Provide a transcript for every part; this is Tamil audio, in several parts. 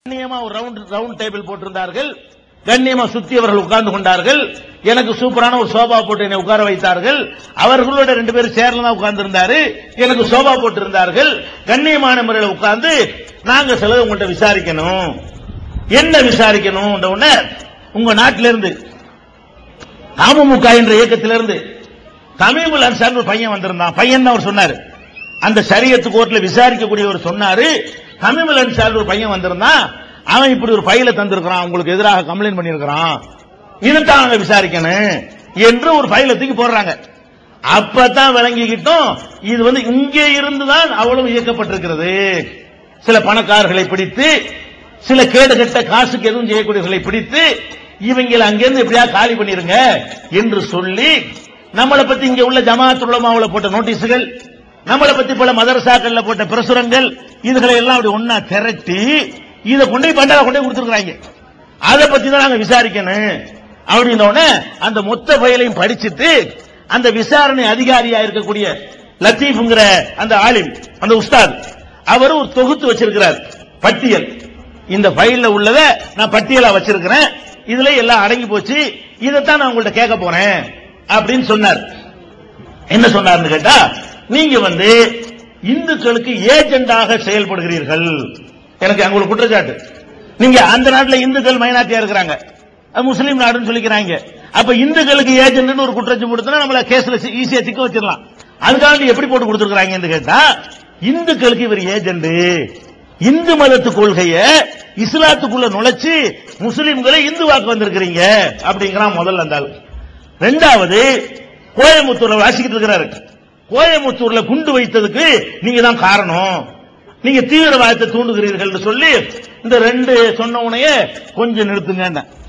கண்ணியமா ஒரு ரவுண்ட் ரவுண்ட் டேபிள் போட்டிருந்தார்கள் கண்ணியமா சுத்தி அவர்கள் உட்கார்ந்து கொண்டார்கள் எனக்கு சூப்பரான ஒரு சோபா போட்டு என்னை உட்கார வைத்தார்கள் அவர்களோட ரெண்டு பேரும் சேர்ல தான் உட்கார்ந்து இருந்தாரு எனக்கு சோபா போட்டு இருந்தார்கள் கண்ணியமான முறையில் உட்கார்ந்து நாங்க சிலது உங்கள்கிட்ட விசாரிக்கணும் என்ன விசாரிக்கணும் உடனே உங்க நாட்டில இருந்து அமமுக என்ற இயக்கத்திலிருந்து தமிழ் அன்சார் ஒரு பையன் வந்திருந்தான் பையன் தான் அவர் சொன்னாரு அந்த சரியத்து கோர்ட்ல விசாரிக்கக்கூடியவர் சொன்னாரு தமிழ் அன்சார் ஒரு பையன் வந்திருந்தான் அவன் இப்படி ஒரு பையில தந்திருக்கிறான் உங்களுக்கு எதிராக கம்ப்ளைண்ட் பண்ணியிருக்கிறான் இதுதான் நாங்க விசாரிக்கணும் என்று ஒரு பையில தூக்கி போடுறாங்க அப்பதான் விளங்கிக்கிட்டோம் இது வந்து இங்கே இருந்துதான் அவ்வளவு இயக்கப்பட்டிருக்கிறது சில பணக்காரர்களை பிடித்து சில கேடு கெட்ட காசுக்கு எதுவும் செய்யக்கூடியவர்களை பிடித்து இவங்களை அங்கிருந்து எப்படியா காலி பண்ணிருங்க என்று சொல்லி நம்மளை பத்தி இங்க உள்ள ஜமாத் உலமாவுல போட்ட நோட்டீஸுகள் நம்மளை பத்தி பல மதரசாக்கள்ல போட்ட பிரசுரங்கள் இதுகளை எல்லாம் அப்படி ஒன்னா திரட்டி இதை கொண்டு போய் பண்டார கொண்டு போய் கொடுத்துருக்காங்க அதை பத்தி தான் நாங்க விசாரிக்கணும் அப்படின்ன உடனே அந்த மொத்த ஃபைலையும் படிச்சுட்டு அந்த விசாரணை அதிகாரியா இருக்கக்கூடிய லத்தீஃப்ங்கிற அந்த ஆலிம் அந்த உஸ்தாத் அவர் ஒரு தொகுத்து வச்சிருக்கிறார் பட்டியல் இந்த ஃபைல்ல உள்ளத நான் பட்டியலா வச்சிருக்கிறேன் இதுல எல்லாம் அடங்கி போச்சு இதைத்தான் நான் உங்கள்ட்ட கேட்க போறேன் அப்படின்னு சொன்னார் என்ன சொன்னார்னு கேட்டா நீங்க வந்து இந்துக்களுக்கு ஏஜெண்டாக செயல்படுகிறீர்கள் எனக்கு அங்க ஒரு குற்றச்சாட்டு நீங்க அந்த நாட்டுல இந்துக்கள் மைனாரிட்டியா இருக்கிறாங்க அது முஸ்லீம் நாடுன்னு சொல்லிக்கிறாங்க அப்ப இந்துக்களுக்கு ஏஜென்ட்னு ஒரு குற்றச்சாட்டு கொடுத்தா நம்மள கேஸ்ல ஈஸியா சிக்க வச்சிடலாம் அதுக்காக எப்படி போட்டு கொடுத்துருக்காங்கன்னு கேட்டா இந்துக்களுக்கு இவர் ஏஜென்ட் இந்து மதத்து கொள்கைய இஸ்லாத்துக்குள்ள நுழைச்சு முஸ்லிம்களை இந்துவாக்க வந்திருக்கிறீங்க அப்படிங்கிறான் முதல்ல அந்த ஆளு ரெண்டாவது கோயமுத்தூர்ல வாசிக்கிட்டு இருக்கிறாரு கோயமுத்தூர்ல குண்டு வைத்ததுக்கு நீங்க தான் காரணம் நீங்க தீவிரவாதத்தை தூண்டுகிறீர்கள் சொல்லி இந்த ரெண்டு சொன்ன உனையே கொஞ்சம் நிறுத்துங்க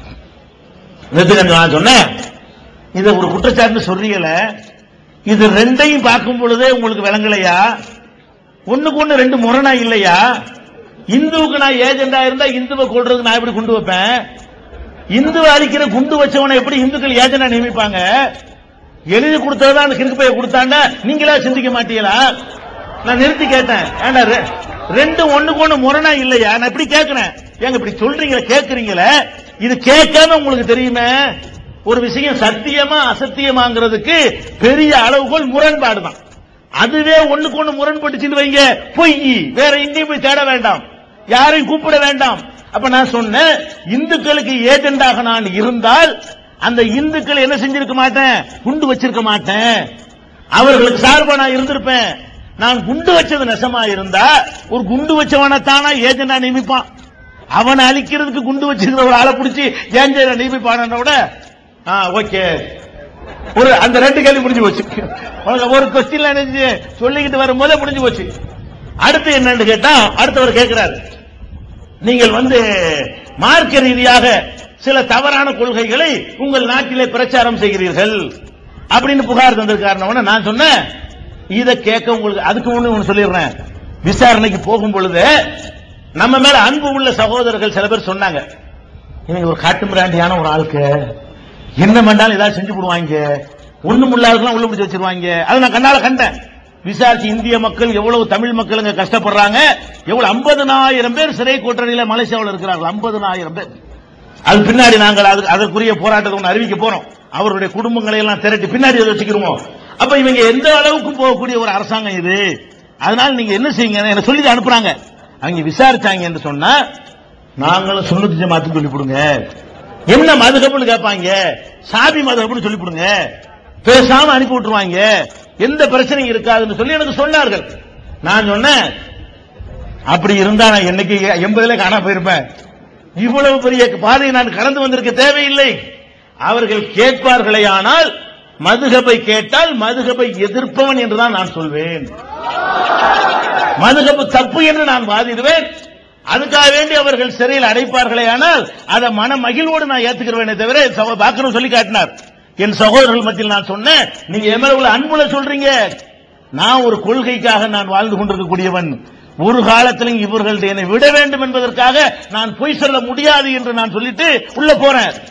நிறுத்துங்க நான் சொன்னேன் இத ஒரு குற்றச்சாட்டு சொல்றீங்கள இது ரெண்டையும் பார்க்கும் பொழுதே உங்களுக்கு விளங்கலையா ஒண்ணுக்கு ஒண்ணு ரெண்டு முரணா இல்லையா இந்துவுக்கு நான் ஏஜெண்டா இருந்தா இந்துவை கொள்றதுக்கு நான் எப்படி குண்டு வைப்பேன் இந்துவை அழிக்கிற குண்டு வச்சவனை எப்படி இந்துக்கள் ஏஜெண்டா நியமிப்பாங்க எழுதி கொடுத்ததான் அந்த கிறுக்கு பைய கொடுத்தாண்டா நீங்களா சிந்திக்க மாட்டீங்களா நான் நிறுத்தி கேட்டேன் ஏண்டா ரெ- ரெண்டும் ஒண்ணுக்கு ஒண்ணு முரணா இல்லையா நான் இப்படி கேட்கிறேன் ஏங்க இப்படி சொல்றீங்களே கேட்கறீங்களே இது கேட்காம உங்களுக்கு தெரியுமே ஒரு விஷயம் சத்தியமா அசத்தியமாங்கிறதுக்கு பெரிய அளவுகோல் முரண்பாடு தான் அதுவே ஒண்ணுக்கு ஒண்ணு முரண்பட்டுச்சுன்னு வைங்க பொய் வேற எங்கேயும் போய் தேட வேண்டாம் யாரையும் கூப்பிட வேண்டாம் அப்ப நான் சொன்னேன் இந்துக்களுக்கு ஏஜெண்டாக நான் இருந்தால் அந்த இந்துக்கள் என்ன செஞ்சிருக்க மாட்டேன் குண்டு வச்சிருக்க மாட்டேன் அவர்களுக்கு சார்பா நான் இருந்திருப்பேன் நான் குண்டு வச்சது நெசமா இருந்தா ஒரு குண்டு வச்சவனை தானா ஏஜெண்டா நியமிப்பான் அவனை அழிக்கிறதுக்கு குண்டு வச்சிருக்கிற ஒரு ஆளை பிடிச்சி ஏஞ்சல நியமிப்பான விட ஓகே ஒரு அந்த ரெண்டு கேள்வி முடிஞ்சு போச்சு உனக்கு ஒரு கொஸ்டின்ல நினைச்சு சொல்லிக்கிட்டு வரும்போதே முடிஞ்சு போச்சு அடுத்து என்னன்னு கேட்டா அடுத்தவர் கேட்கிறாரு நீங்கள் வந்து மார்க்க ரீதியாக சில தவறான கொள்கைகளை உங்கள் நாட்டிலே பிரச்சாரம் செய்கிறீர்கள் அப்படின்னு புகார் தந்திருக்காருன்னு நான் சொன்னேன் இதை கேட்க உங்களுக்கு அதுக்கு முன்னு ஒண்ணு சொல்லிடுறேன் விசாரணைக்கு போகும் பொழுது நம்ம மேல அன்பு உள்ள சகோதரர்கள் சில பேர் சொன்னாங்க இவங்க ஒரு காட்டு மிராண்டியான ஒரு ஆளுக்கு என்ன பண்ணாலும் ஏதாவது செஞ்சு போடுவாங்க ஒண்ணும் இல்லாததுலாம் உள்ள பிடிச்சு வச்சிருவாங்க அதை நான் கண்ணால கண்டேன் விசாரிச்சு இந்திய மக்கள் எவ்வளவு தமிழ் மக்கள் இங்க கஷ்டப்படுறாங்க எவ்வளவு 50000 பேர் சிறை கூட்டணியில மலேசியாவில் இருக்கிறார்கள் 50000 பேர் அது பின்னாடி நாங்கள் அதுக்கு- அதற்குரிய போராட்டத்தை ஒன்று அறிவிக்க போறோம் அவருடைய குடும்பங்களை எல்லாம் திரட்டி பின்னாடி அதை வச்சுக்கிருவோம் அப்ப இவங்க எந்த அளவுக்கு போகக்கூடிய ஒரு அரசாங்கம் இது அதனால நீங்க என்ன செய்யுங்க என்ன சொல்லி தான் அனுப்புறாங்க அவங்க விசாரிச்சாங்க என்று சொன்னா நாங்களும் சுண்ணத்து ஜமாத்துன்னு சொல்லி கொடுங்க என்ன மதுகப்புன்னு கேட்பாங்க சாபி மதுகப்புன்னு சொல்லி கொடுங்க பேசாம அனுப்பி விட்டுருவாங்க எந்த பிரச்சனையும் இருக்காதுன்னு சொல்லி எனக்கு சொன்னார்கள் நான் சொன்னேன் அப்படி இருந்தா நான் என்னைக்கு எண்பதுல காணாம போயிருப்பேன் இவ்வளவு பெரிய பாதையை நான் கடந்து வந்திருக்க தேவையில்லை அவர்கள் கேட்பார்களே ஆனால் மதுகபை கேட்டால் மதுகபை எதிர்ப்பவன் என்றுதான் நான் சொல்வேன் மதுகபு தப்பு என்று நான் வாதிடுவேன் அதுக்காக வேண்டி அவர்கள் சிறையில் அடைப்பார்களே ஆனால் அதை மன மகிழ்வோடு நான் ஏத்துக்கிறேனே தவிர சகோ- பாக்கணும் சொல்லி காட்டினார் என் சகோதரர்கள் மத்தியில் நான் சொன்னேன் நீங்க என் மேல உள்ள அன்புல சொல்றீங்க நான் ஒரு கொள்கைக்காக நான் வாழ்ந்து கொண்டிருக்கக்கூடியவன் ஒரு காலத்திலும் இவர்கள் என்னை விட வேண்டும் என்பதற்காக நான் பொய் சொல்ல முடியாது என்று நான் சொல்லிட்டு உள்ள போறேன்